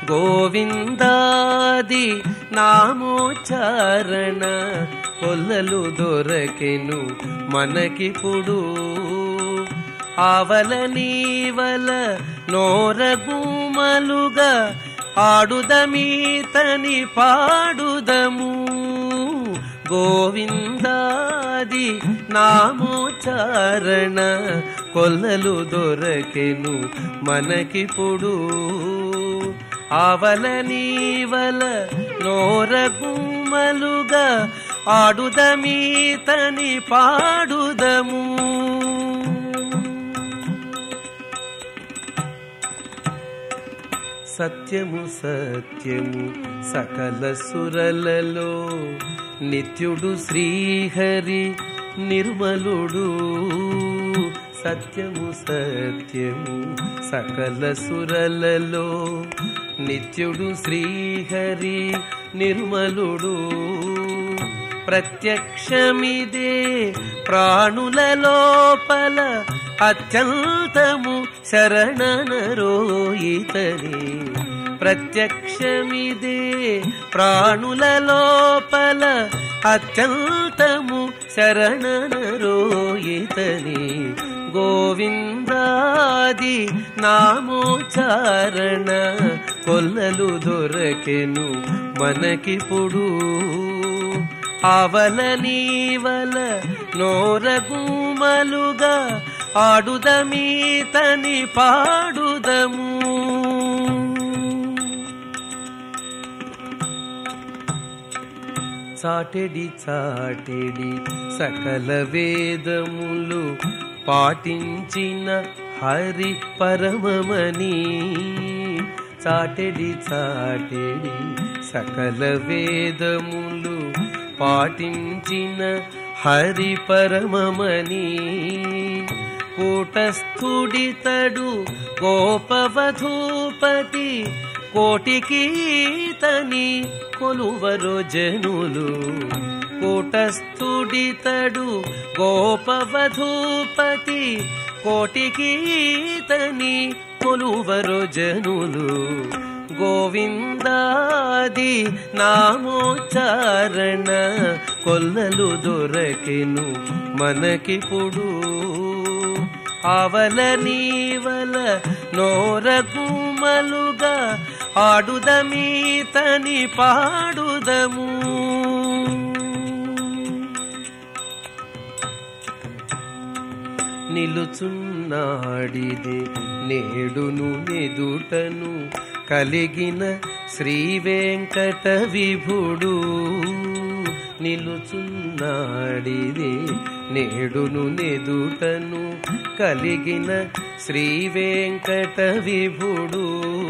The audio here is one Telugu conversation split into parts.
గోవిందాది నామోచ్చారణ కొల్లలు దొరకెను మనకిప్పుడు ఆవల నీవల నోరగుమలుగా ఆడుదమీతని పాడుదము గోవిందాది నామోచారణ కొల్లలు దొరకెను మనకిప్పుడు ఆవల నీవల నోరగుమలుగా ఆడుదమీతని పాడుదము సత్యము సత్యము సకల సురలలో నిత్యుడు శ్రీహరి నిర్మలుడు సత్యము సత్యము సకల సురలలో నిత్యుడు శ్రీహరి నిర్మలుడు ప్రత్యక్షమిదే ప్రాణుల లోపల అత్యంతము శరణనరోయితని ప్రత్యక్షమిదే ప్రాణుల లోపల అత్యంతము శరణనరోయితని గోవిందాది నామోచారణ కొల్లలు దొరకెను మనకిప్పుడు అవల నీవల నోరగుమలుగా ఆడుదమీతని పాడుదము చాటెడి చాటెడి సకల వేదములు పాటించిన హరి పరమమని చాటెడి చాటెడి సకల వేదములు పాటించిన హరి పరమమని కూటస్థుడితడు గోపవధూపతి కోటికి తని కొలువరు జనులు కూటస్థుడితడు గోపవధూపతి కోటికి తని కొలువరు జనులు గోవిందాది నామోచ్చారణ కొల్లలు దొరకెను మనకిప్పుడు అవల నీవల నోరగుమలుగా ఆడుదమీతని పాడుదము నిలుచున్నాడిది నేడును నెదుటను కలిగిన శ్రీ వెంకట విభుడు నిలుచున్నాడిది నేడును నెదుటను కలిగిన శ్రీ వెంకట విభుడు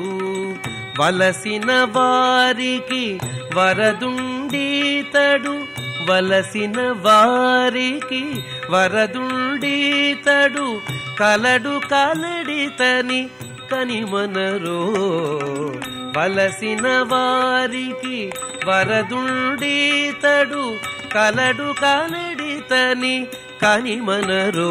వలసిన వారికి వరదుండీతడు వలసిన వారికి వరదుండీతడు కలడు కలడితని కనిమనరో వలసిన వారికి వరదుండీతడు కలడు కలడితని కనిమనరో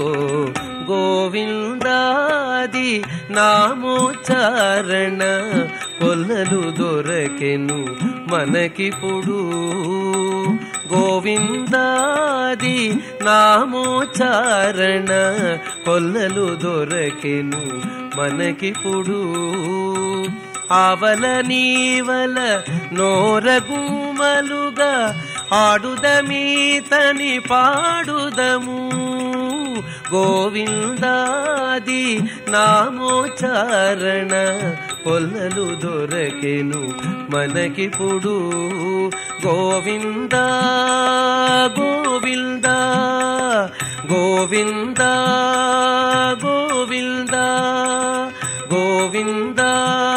గోవిందాది నామోచారణ కొల్లలు దొరకెను మనకిప్పుడు గోవిందాది నామోచారణ కొల్లలు దొరకెను మనకిప్పుడు ఆవల నీవల నోరగుమలుగా ఆడుదమీతని పాడుదము గోవిందాది నామోచారణ కొల్లలు దొరకెను మనకిప్పుడు గోవిందా గోవిందా గోవిందా గోవిందా గోవిందా